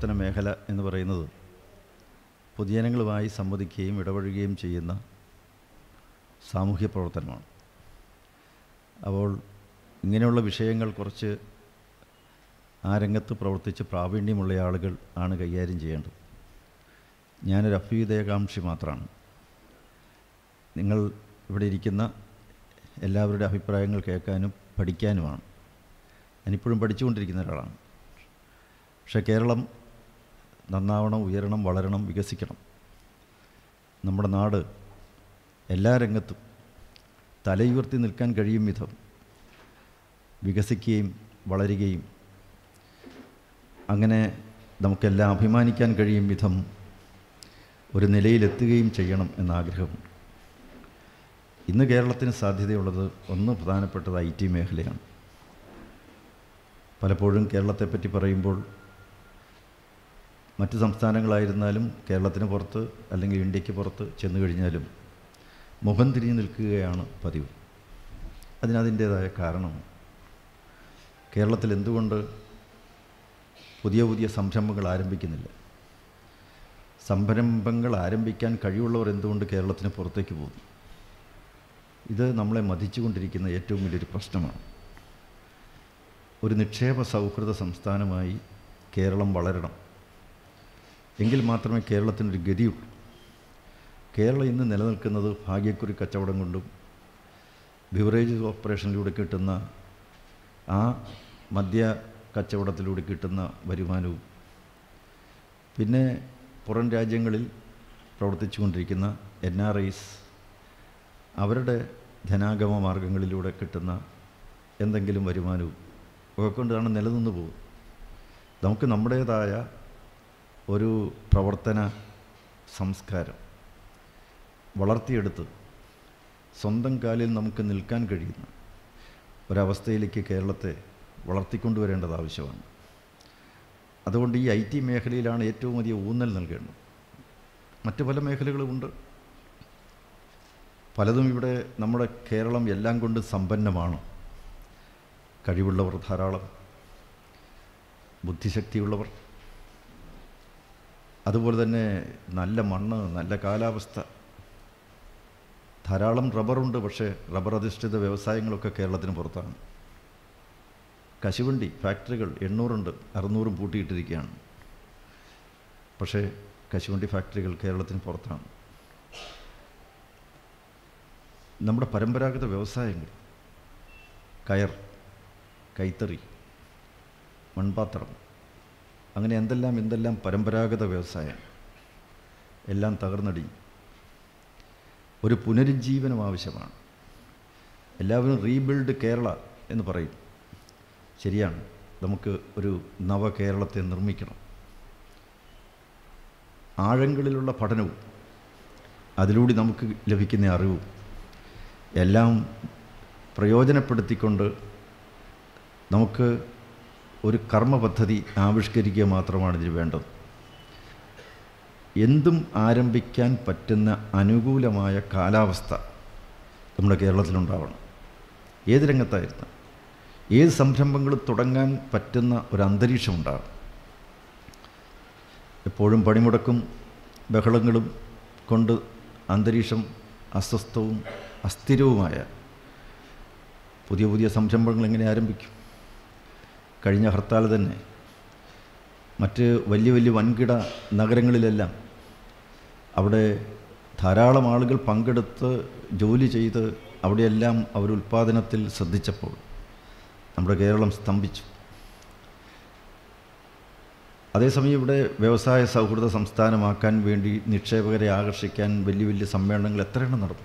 പ്രവർത്തന മേഖല എന്ന് പറയുന്നത് പൊതുജനങ്ങളുമായി സംവദിക്കുകയും ഇടപഴകുകയും ചെയ്യുന്ന സാമൂഹ്യ പ്രവർത്തനമാണ് അപ്പോൾ ഇങ്ങനെയുള്ള വിഷയങ്ങൾ കുറച്ച് ആ രംഗത്ത് പ്രവർത്തിച്ച് പ്രാവീണ്യമുള്ള ആളുകൾ ആണ് കൈകാര്യം ചെയ്യേണ്ടത് ഞാനൊരു അഭ്യുദയകാംക്ഷി മാത്രമാണ് നിങ്ങൾ ഇവിടെ ഇരിക്കുന്ന എല്ലാവരുടെ അഭിപ്രായങ്ങൾ കേൾക്കാനും പഠിക്കാനുമാണ് ഞാനിപ്പോഴും പഠിച്ചുകൊണ്ടിരിക്കുന്ന ഒരാളാണ് പക്ഷേ കേരളം നന്നാവണം ഉയരണം വളരണം വികസിക്കണം നമ്മുടെ നാട് എല്ലാ രംഗത്തും തലയുയർത്തി നിൽക്കാൻ കഴിയും വിധം വികസിക്കുകയും വളരുകയും അങ്ങനെ നമുക്കെല്ലാം അഭിമാനിക്കാൻ കഴിയും വിധം ഒരു നിലയിലെത്തുകയും ചെയ്യണം എന്ന ആഗ്രഹമുണ്ട് ഇന്ന് കേരളത്തിന് സാധ്യതയുള്ളത് ഒന്ന് പ്രധാനപ്പെട്ടത് ഐ ടി മേഖലയാണ് പലപ്പോഴും കേരളത്തെപ്പറ്റി പറയുമ്പോൾ മറ്റ് സംസ്ഥാനങ്ങളായിരുന്നാലും കേരളത്തിന് പുറത്ത് അല്ലെങ്കിൽ ഇന്ത്യക്ക് പുറത്ത് ചെന്നു കഴിഞ്ഞാലും മുഖം തിരിഞ്ഞു നിൽക്കുകയാണ് പതിവ് അതിനതിൻ്റേതായ കാരണം കേരളത്തിൽ എന്തുകൊണ്ട് പുതിയ പുതിയ സംരംഭങ്ങൾ ആരംഭിക്കുന്നില്ല സംരംഭങ്ങൾ ആരംഭിക്കാൻ കഴിവുള്ളവർ എന്തുകൊണ്ട് കേരളത്തിന് പുറത്തേക്ക് പോകുന്നു ഇത് നമ്മളെ മതിച്ചുകൊണ്ടിരിക്കുന്ന ഏറ്റവും വലിയൊരു പ്രശ്നമാണ് ഒരു നിക്ഷേപ സൗഹൃദ സംസ്ഥാനമായി കേരളം വളരണം എങ്കിൽ മാത്രമേ കേരളത്തിനൊരു ഗതിയുള്ളൂ കേരളം ഇന്ന് നിലനിൽക്കുന്നത് ഭാഗ്യക്കുറി കച്ചവടം കൊണ്ടും ബിവറേജ് ഓപ്പറേഷനിലൂടെ കിട്ടുന്ന ആ മദ്യ കച്ചവടത്തിലൂടെ കിട്ടുന്ന വരുമാനവും പിന്നെ പുറം രാജ്യങ്ങളിൽ പ്രവർത്തിച്ചു കൊണ്ടിരിക്കുന്ന എൻ ആർ ഐസ് അവരുടെ ധനാഗമ മാർഗങ്ങളിലൂടെ കിട്ടുന്ന എന്തെങ്കിലും വരുമാനവും ഒക്കെ കൊണ്ടാണ് നിലനിന്ന് പോകും നമുക്ക് നമ്മുടേതായ ഒരു പ്രവർത്തന സംസ്കാരം വളർത്തിയെടുത്ത് സ്വന്തം കാലിൽ നമുക്ക് നിൽക്കാൻ കഴിയുന്ന ഒരവസ്ഥയിലേക്ക് കേരളത്തെ വളർത്തിക്കൊണ്ടുവരേണ്ടത് ആവശ്യമാണ് അതുകൊണ്ട് ഈ ഐ ടി മേഖലയിലാണ് ഏറ്റവും അധികം ഊന്നൽ നൽകേണ്ടത് മറ്റു പല മേഖലകളുമുണ്ട് പലതും ഇവിടെ നമ്മുടെ കേരളം എല്ലാം കൊണ്ട് സമ്പന്നമാണ് കഴിവുള്ളവർ ധാരാളം ബുദ്ധിശക്തിയുള്ളവർ അതുപോലെ തന്നെ നല്ല മണ്ണ് നല്ല കാലാവസ്ഥ ധാരാളം റബ്ബറുണ്ട് പക്ഷേ റബ്ബർ അധിഷ്ഠിത വ്യവസായങ്ങളൊക്കെ കേരളത്തിന് പുറത്താണ് കശുവണ്ടി ഫാക്ടറികൾ എണ്ണൂറുണ്ട് അറുന്നൂറും പൂട്ടിയിട്ടിരിക്കുകയാണ് പക്ഷേ കശുവണ്ടി ഫാക്ടറികൾ കേരളത്തിന് പുറത്താണ് നമ്മുടെ പരമ്പരാഗത വ്യവസായങ്ങൾ കയർ കൈത്തറി മൺപാത്രം അങ്ങനെ എന്തെല്ലാം എന്തെല്ലാം പരമ്പരാഗത വ്യവസായം എല്ലാം തകർന്നടി ഒരു പുനരുജ്ജീവനം ആവശ്യമാണ് എല്ലാവരും റീബിൽഡ് കേരള എന്ന് പറയും ശരിയാണ് നമുക്ക് ഒരു നവകേരളത്തെ നിർമ്മിക്കണം ആഴങ്ങളിലുള്ള പഠനവും അതിലൂടെ നമുക്ക് ലഭിക്കുന്ന അറിവും എല്ലാം പ്രയോജനപ്പെടുത്തിക്കൊണ്ട് നമുക്ക് ഒരു കർമ്മ പദ്ധതി ആവിഷ്കരിക്കുക മാത്രമാണ് ഇതിന് വേണ്ടത് എന്തും ആരംഭിക്കാൻ പറ്റുന്ന അനുകൂലമായ കാലാവസ്ഥ നമ്മുടെ കേരളത്തിലുണ്ടാവണം ഏത് രംഗത്തായിരുന്നു ഏത് സംരംഭങ്ങളും തുടങ്ങാൻ പറ്റുന്ന ഒരു അന്തരീക്ഷം ഉണ്ടാകും എപ്പോഴും പണിമുടക്കും ബഹളങ്ങളും കൊണ്ട് അന്തരീക്ഷം അസ്വസ്ഥവും അസ്ഥിരവുമായ പുതിയ പുതിയ സംരംഭങ്ങൾ എങ്ങനെ ആരംഭിക്കും കഴിഞ്ഞ ഹർത്താൽ തന്നെ മറ്റ് വലിയ വലിയ വൻകിട നഗരങ്ങളിലെല്ലാം അവിടെ ധാരാളം ആളുകൾ പങ്കെടുത്ത് ജോലി ചെയ്ത് അവിടെയെല്ലാം അവർ ഉൽപ്പാദനത്തിൽ ശ്രദ്ധിച്ചപ്പോൾ നമ്മുടെ കേരളം സ്തംഭിച്ചു അതേസമയം ഇവിടെ വ്യവസായ സൗഹൃദ സംസ്ഥാനമാക്കാൻ വേണ്ടി നിക്ഷേപകരെ ആകർഷിക്കാൻ വലിയ വലിയ സമ്മേളനങ്ങൾ എത്രയെണ്ണം നടന്നു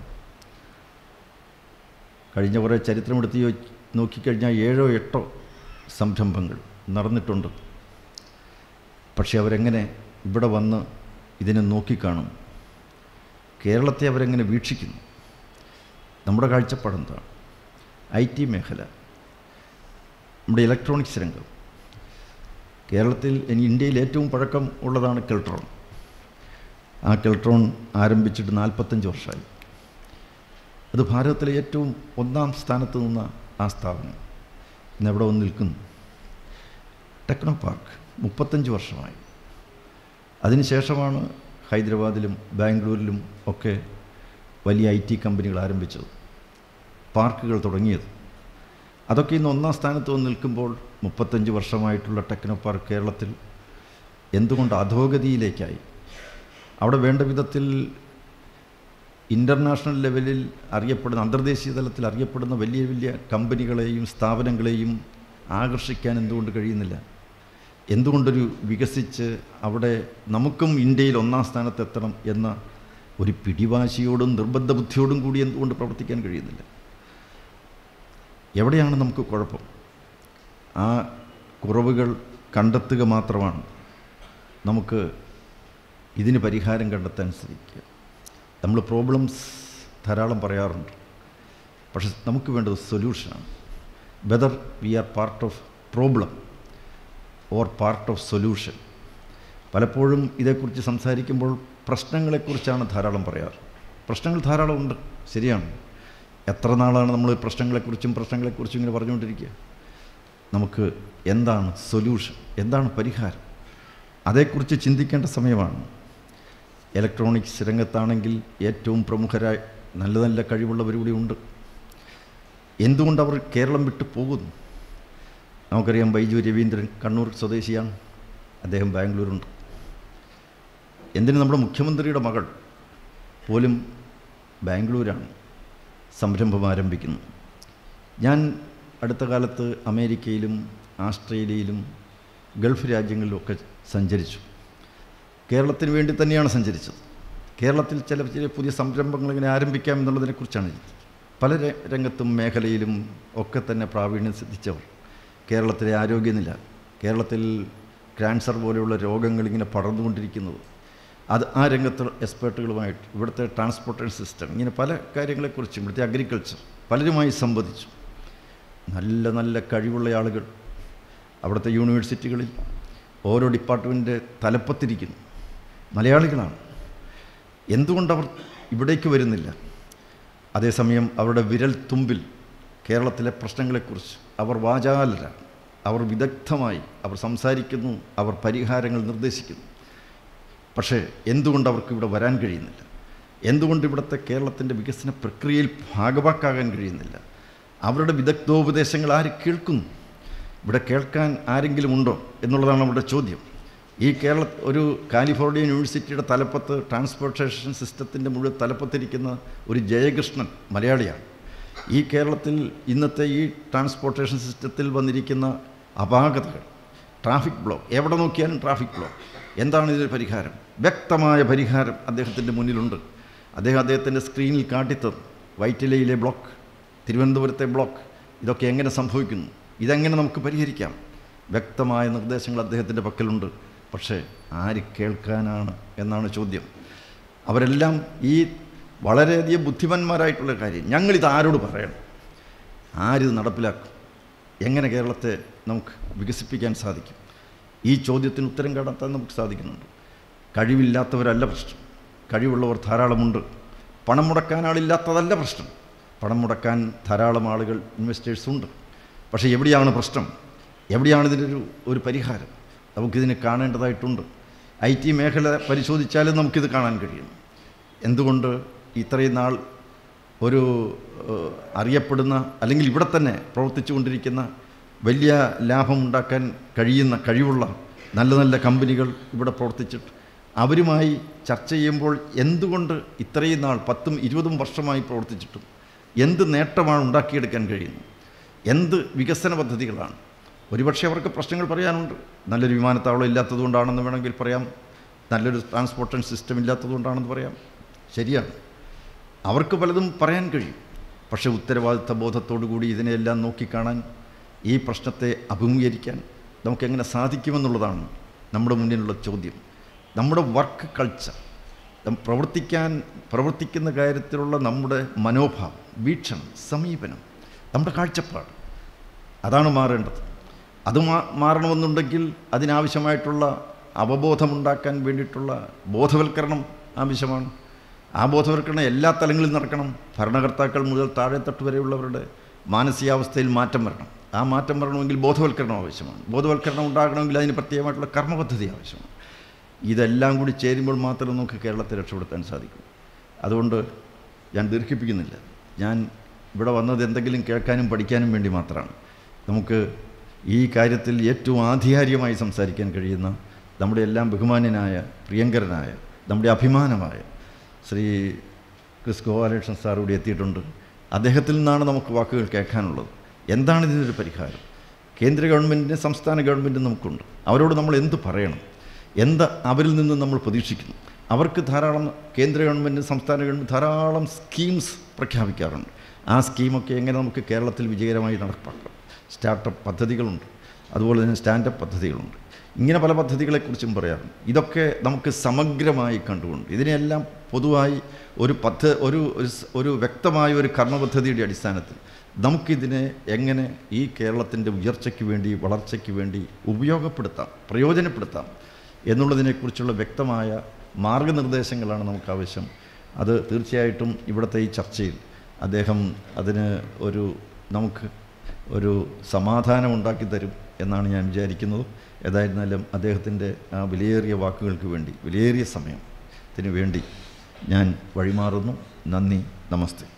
കഴിഞ്ഞ കുറേ ചരിത്രമെടുത്ത് യോ- നോക്കിക്കഴിഞ്ഞാൽ ഏഴോ എട്ടോ സംരംഭങ്ങൾ നടന്നിട്ടുണ്ട് പക്ഷെ അവരെങ്ങനെ ഇവിടെ വന്ന് ഇതിനെ നോക്കിക്കാണും കേരളത്തെ അവരെങ്ങനെ വീക്ഷിക്കുന്നു നമ്മുടെ കാഴ്ചപ്പാടെന്താണ് ഐ ടി മേഖല നമ്മുടെ ഇലക്ട്രോണിക്സ് രംഗം കേരളത്തിൽ ഇനി ഇന്ത്യയിൽ ഏറ്റവും പഴക്കം ഉള്ളതാണ് കെൽട്രോൺ ആ കെൽട്രോൺ ആരംഭിച്ചിട്ട് നാൽപ്പത്തഞ്ച് വർഷമായി അത് ഭാരതത്തിലെ ഏറ്റവും ഒന്നാം സ്ഥാനത്ത് നിന്ന ആ സ്ഥാപനം ഇന്ന് എവിടെ വന്ന് നിൽക്കുന്നു ടെക്നോ പാർക്ക് മുപ്പത്തഞ്ച് വർഷമായി അതിനുശേഷമാണ് ഹൈദരാബാദിലും ബാംഗ്ലൂരിലും ഒക്കെ വലിയ ഐ ടി കമ്പനികൾ ആരംഭിച്ചത് പാർക്കുകൾ തുടങ്ങിയത് അതൊക്കെ ഇന്ന് ഒന്നാം സ്ഥാനത്ത് വന്ന് നിൽക്കുമ്പോൾ മുപ്പത്തഞ്ച് വർഷമായിട്ടുള്ള ടെക്നോ പാർക്ക് കേരളത്തിൽ എന്തുകൊണ്ട് അധോഗതിയിലേക്കായി അവിടെ വേണ്ട വിധത്തിൽ ഇൻ്റർനാഷണൽ ലെവലിൽ അറിയപ്പെടുന്ന അന്തർദേശീയ തലത്തിൽ അറിയപ്പെടുന്ന വലിയ വലിയ കമ്പനികളെയും സ്ഥാപനങ്ങളെയും ആകർഷിക്കാൻ എന്തുകൊണ്ട് കഴിയുന്നില്ല എന്തുകൊണ്ടൊരു വികസിച്ച് അവിടെ നമുക്കും ഇന്ത്യയിൽ ഒന്നാം സ്ഥാനത്തെത്തണം എന്ന ഒരു പിടിവാശിയോടും നിർബന്ധ ബുദ്ധിയോടും കൂടി എന്തുകൊണ്ട് പ്രവർത്തിക്കാൻ കഴിയുന്നില്ല എവിടെയാണ് നമുക്ക് കുഴപ്പം ആ കുറവുകൾ കണ്ടെത്തുക മാത്രമാണ് നമുക്ക് ഇതിന് പരിഹാരം കണ്ടെത്താൻ ശ്രമിക്കുക നമ്മൾ പ്രോബ്ലംസ് ധാരാളം പറയാറുണ്ട് പക്ഷെ നമുക്ക് വേണ്ടത് സൊല്യൂഷനാണ് whether we are part of problem or part of solution പലപ്പോഴും ഇതേക്കുറിച്ച് സംസാരിക്കുമ്പോൾ പ്രശ്നങ്ങളെക്കുറിച്ചാണ് ധാരാളം പറയാറ് പ്രശ്നങ്ങൾ ധാരാളമുണ്ട് ശരിയാണ് എത്ര നാളാണ് നമ്മൾ പ്രശ്നങ്ങളെക്കുറിച്ചും പ്രശ്നങ്ങളെക്കുറിച്ചും ഇങ്ങനെ പറഞ്ഞുകൊണ്ടിരിക്കുക നമുക്ക് എന്താണ് സൊല്യൂഷൻ എന്താണ് പരിഹാരം അതേക്കുറിച്ച് ചിന്തിക്കേണ്ട സമയമാണ് ഇലക്ട്രോണിക്സ് രംഗത്താണെങ്കിൽ ഏറ്റവും പ്രമുഖരായി നല്ല നല്ല കഴിവുള്ളവരിവിടെ ഉണ്ട് എന്തുകൊണ്ട് അവർ കേരളം വിട്ടു പോകുന്നു നമുക്കറിയാം ബൈജു രവീന്ദ്രൻ കണ്ണൂർ സ്വദേശിയാണ് അദ്ദേഹം ബാംഗ്ലൂരുണ്ട് എന്തിന് നമ്മുടെ മുഖ്യമന്ത്രിയുടെ മകൾ പോലും ബാംഗ്ലൂരാണ് സംരംഭം ആരംഭിക്കുന്നു ഞാൻ അടുത്ത കാലത്ത് അമേരിക്കയിലും ആസ്ട്രേലിയയിലും ഗൾഫ് രാജ്യങ്ങളിലുമൊക്കെ സഞ്ചരിച്ചു കേരളത്തിന് വേണ്ടി തന്നെയാണ് സഞ്ചരിച്ചത് കേരളത്തിൽ ചില ചില പുതിയ സംരംഭങ്ങൾ ഇങ്ങനെ ആരംഭിക്കാം എന്നുള്ളതിനെക്കുറിച്ചാണ് പല ര- രംഗത്തും മേഖലയിലും ഒക്കെ തന്നെ പ്രാവീണ്യം സിദ്ധിച്ചവർ കേരളത്തിലെ ആരോഗ്യനില കേരളത്തിൽ ക്യാൻസർ പോലെയുള്ള രോഗങ്ങൾ ഇങ്ങനെ പടർന്നുകൊണ്ടിരിക്കുന്നത് അത് ആ രംഗത്ത് എക്സ്പേർട്ടുകളുമായിട്ട് ഇവിടുത്തെ ട്രാൻസ്പോർട്ടേഷൻ സിസ്റ്റം ഇങ്ങനെ പല കാര്യങ്ങളെക്കുറിച്ചും ഇവിടുത്തെ അഗ്രികൾച്ചർ പലരുമായി സംവദിച്ചു നല്ല നല്ല കഴിവുള്ള ആളുകൾ അവിടുത്തെ യൂണിവേഴ്സിറ്റികളിൽ ഓരോ ഡിപ്പാർട്ട്മെൻറ്റിൻ്റെ തലപ്പത്തിരിക്കുന്നു മലയാളികളാണ് എന്തുകൊണ്ടവർ ഇവിടേക്ക് വരുന്നില്ല അതേസമയം അവരുടെ വിരൽ തുമ്പിൽ കേരളത്തിലെ പ്രശ്നങ്ങളെക്കുറിച്ച് അവർ വാചാലരാണ് അവർ വിദഗ്ധമായി അവർ സംസാരിക്കുന്നു അവർ പരിഹാരങ്ങൾ നിർദ്ദേശിക്കുന്നു പക്ഷേ എന്തുകൊണ്ട് അവർക്ക് ഇവിടെ വരാൻ കഴിയുന്നില്ല എന്തുകൊണ്ട് ഇവിടുത്തെ കേരളത്തിൻ്റെ വികസന പ്രക്രിയയിൽ ഭാഗവാക്കാകാൻ കഴിയുന്നില്ല അവരുടെ വിദഗ്ധോപദേശങ്ങൾ ആര് കേൾക്കുന്നു ഇവിടെ കേൾക്കാൻ ആരെങ്കിലും ഉണ്ടോ എന്നുള്ളതാണ് നമ്മുടെ ചോദ്യം ഈ കേരള ഒരു കാലിഫോർണിയ യൂണിവേഴ്സിറ്റിയുടെ തലപ്പത്ത് ട്രാൻസ്പോർട്ടേഷൻ സിസ്റ്റത്തിൻ്റെ മുഴുവൻ തലപ്പത്തിരിക്കുന്ന ഒരു ജയകൃഷ്ണൻ മലയാളിയാണ് ഈ കേരളത്തിൽ ഇന്നത്തെ ഈ ട്രാൻസ്പോർട്ടേഷൻ സിസ്റ്റത്തിൽ വന്നിരിക്കുന്ന അപാകതകൾ ട്രാഫിക് ബ്ലോക്ക് എവിടെ നോക്കിയാലും ട്രാഫിക് ബ്ലോക്ക് എന്താണ് ഇതിന് പരിഹാരം വ്യക്തമായ പരിഹാരം അദ്ദേഹത്തിൻ്റെ മുന്നിലുണ്ട് അദ്ദേഹം അദ്ദേഹത്തിൻ്റെ സ്ക്രീനിൽ കാട്ടിത്തന്നു വൈറ്റിലയിലെ ബ്ലോക്ക് തിരുവനന്തപുരത്തെ ബ്ലോക്ക് ഇതൊക്കെ എങ്ങനെ സംഭവിക്കുന്നു ഇതെങ്ങനെ നമുക്ക് പരിഹരിക്കാം വ്യക്തമായ നിർദ്ദേശങ്ങൾ അദ്ദേഹത്തിൻ്റെ പക്കലുണ്ട് പക്ഷേ ആര് കേൾക്കാനാണ് എന്നാണ് ചോദ്യം അവരെല്ലാം ഈ വളരെയധികം ബുദ്ധിമാന്മാരായിട്ടുള്ള കാര്യം ഞങ്ങളിത് ആരോട് പറയണം ആരിത് നടപ്പിലാക്കും എങ്ങനെ കേരളത്തെ നമുക്ക് വികസിപ്പിക്കാൻ സാധിക്കും ഈ ചോദ്യത്തിന് ഉത്തരം കണ്ടെത്താൻ നമുക്ക് സാധിക്കുന്നുണ്ട് കഴിവില്ലാത്തവരല്ല പ്രശ്നം കഴിവുള്ളവർ ധാരാളമുണ്ട് പണം മുടക്കാൻ ആളില്ലാത്തതല്ല പ്രശ്നം പണം മുടക്കാൻ ധാരാളം ആളുകൾ ഇൻവെസ്റ്റേഴ്സ് ഉണ്ട് പക്ഷേ എവിടെയാണ് പ്രശ്നം എവിടെയാണ് ഇതിനൊരു ഒരു പരിഹാരം നമുക്കിതിനെ കാണേണ്ടതായിട്ടുണ്ട് ഐ ടി മേഖല പരിശോധിച്ചാലും നമുക്കിത് കാണാൻ കഴിയും എന്തുകൊണ്ട് ഇത്രയും നാൾ ഒരു ഏഹ്, അറിയപ്പെടുന്ന അല്ലെങ്കിൽ ഇവിടെ തന്നെ പ്രവർത്തിച്ചു കൊണ്ടിരിക്കുന്ന വലിയ ലാഭമുണ്ടാക്കാൻ കഴിയുന്ന കഴിവുള്ള നല്ല നല്ല കമ്പനികൾ ഇവിടെ പ്രവർത്തിച്ചിട്ട് അവരുമായി ചർച്ച ചെയ്യുമ്പോൾ എന്തുകൊണ്ട് ഇത്രയും നാൾ പത്തും ഇരുപതും വർഷമായി പ്രവർത്തിച്ചിട്ടും എന്ത് നേട്ടമാണ് ഉണ്ടാക്കിയെടുക്കാൻ കഴിയുന്നത് എന്ത് വികസന പദ്ധതികളാണ് ഒരുപക്ഷെ അവർക്ക് പ്രശ്നങ്ങൾ പറയാനുണ്ട് നല്ലൊരു വിമാനത്താവളം ഇല്ലാത്തതുകൊണ്ടാണെന്ന് വേണമെങ്കിൽ പറയാം നല്ലൊരു ട്രാൻസ്പോർട്ടേഷൻ സിസ്റ്റം ഇല്ലാത്തതുകൊണ്ടാണെന്ന് പറയാം ശരിയാണ് അവർക്ക് പലതും പറയാൻ കഴിയും പക്ഷേ ഉത്തരവാദിത്ത ബോധത്തോടു കൂടി ഇതിനെയെല്ലാം നോക്കിക്കാണാൻ ഈ പ്രശ്നത്തെ അഭിമുഖീകരിക്കാൻ നമുക്കെങ്ങനെ സാധിക്കുമെന്നുള്ളതാണ് നമ്മുടെ മുന്നിലുള്ള ചോദ്യം നമ്മുടെ വർക്ക് കൾച്ചർ നം- പ്രവർത്തിക്കാൻ പ്രവർത്തിക്കുന്ന കാര്യത്തിലുള്ള നമ്മുടെ മനോഭാവം വീക്ഷണം സമീപനം നമ്മുടെ കാഴ്ചപ്പാട് അതാണ് മാറേണ്ടത് അത് മാ മാറണമെന്നുണ്ടെങ്കിൽ അതിനാവശ്യമായിട്ടുള്ള അവബോധമുണ്ടാക്കാൻ വേണ്ടിയിട്ടുള്ള ബോധവൽക്കരണം ആവശ്യമാണ് ആ ബോധവൽക്കരണം എല്ലാ തലങ്ങളിൽ നടക്കണം ഭരണകർത്താക്കൾ മുതൽ താഴെത്തട്ട് വരെയുള്ളവരുടെ മാനസികാവസ്ഥയിൽ മാറ്റം വരണം ആ മാറ്റം വരണമെങ്കിൽ ബോധവൽക്കരണം ആവശ്യമാണ് ബോധവൽക്കരണം ഉണ്ടാകണമെങ്കിൽ അതിന് പ്രത്യേകമായിട്ടുള്ള കർമ്മപദ്ധതി ആവശ്യമാണ് ഇതെല്ലാം കൂടി ചേരുമ്പോൾ മാത്രമേ നമുക്ക് കേരളത്തെ രക്ഷപ്പെടുത്താൻ സാധിക്കൂ അതുകൊണ്ട് ഞാൻ ദീർഘിപ്പിക്കുന്നില്ല ഞാൻ ഇവിടെ വന്നത് എന്തെങ്കിലും കേൾക്കാനും പഠിക്കാനും വേണ്ടി മാത്രമാണ് നമുക്ക് ഈ കാര്യത്തിൽ ഏറ്റവും ആധികാരികമായി സംസാരിക്കാൻ കഴിയുന്ന നമ്മുടെ എല്ലാം ബഹുമാന്യനായ പ്രിയങ്കരനായ നമ്മുടെ അഭിമാനമായ ശ്രീ ക്രിസ് ഗോപാലകൃഷ്ണൻ സാർ ഇവിടെ എത്തിയിട്ടുണ്ട് അദ്ദേഹത്തിൽ നിന്നാണ് നമുക്ക് വാക്കുകൾ കേൾക്കാനുള്ളത് എന്താണ് ഇതിനൊരു പരിഹാരം കേന്ദ്ര ഗവൺമെൻറ്റിന് സംസ്ഥാന ഗവൺമെൻറ്റും നമുക്കുണ്ട് അവരോട് നമ്മൾ എന്ത് പറയണം എന്ത് അവരിൽ നിന്ന് നമ്മൾ പ്രതീക്ഷിക്കുന്നു അവർക്ക് ധാരാളം കേന്ദ്ര ഗവൺമെൻറ് സംസ്ഥാന ഗവൺമെൻറ് ധാരാളം സ്കീംസ് പ്രഖ്യാപിക്കാറുണ്ട് ആ സ്കീമൊക്കെ എങ്ങനെ നമുക്ക് കേരളത്തിൽ വിജയകരമായി നടപ്പാക്കാം സ്റ്റാർട്ടപ്പ് പദ്ധതികളുണ്ട് അതുപോലെ തന്നെ സ്റ്റാൻഡപ്പ് പദ്ധതികളുണ്ട് ഇങ്ങനെ പല പദ്ധതികളെക്കുറിച്ചും പറയാറുണ്ട് ഇതൊക്കെ നമുക്ക് സമഗ്രമായി കണ്ടുകൊണ്ട് ഇതിനെല്ലാം പൊതുവായി ഒരു പദ്ധ ഒരു ഒരു സ്- ഒരു വ്യക്തമായ ഒരു കർമ്മപദ്ധതിയുടെ അടിസ്ഥാനത്തിൽ നമുക്കിതിനെ എങ്ങനെ ഈ കേരളത്തിൻ്റെ ഉയർച്ചയ്ക്ക് വേണ്ടി വളർച്ചയ്ക്ക് വേണ്ടി ഉപയോഗപ്പെടുത്താം പ്രയോജനപ്പെടുത്താം എന്നുള്ളതിനെക്കുറിച്ചുള്ള വ്യക്തമായ മാർഗനിർദ്ദേശങ്ങളാണ് നമുക്ക് ആവശ്യം അത് തീർച്ചയായിട്ടും ഇവിടുത്തെ ഈ ചർച്ചയിൽ അദ്ദേഹം അതിന് ഒരു നമുക്ക് ഒരു സമാധാനം ഉണ്ടാക്കി തരും എന്നാണ് ഞാൻ വിചാരിക്കുന്നത് ഏതായിരുന്നാലും അദ്ദേഹത്തിൻ്റെ ആ വിലയേറിയ വാക്കുകൾക്ക് വേണ്ടി വിലയേറിയ സമയത്തിന് വേണ്ടി ഞാൻ വഴിമാറുന്നു നന്ദി നമസ്തേ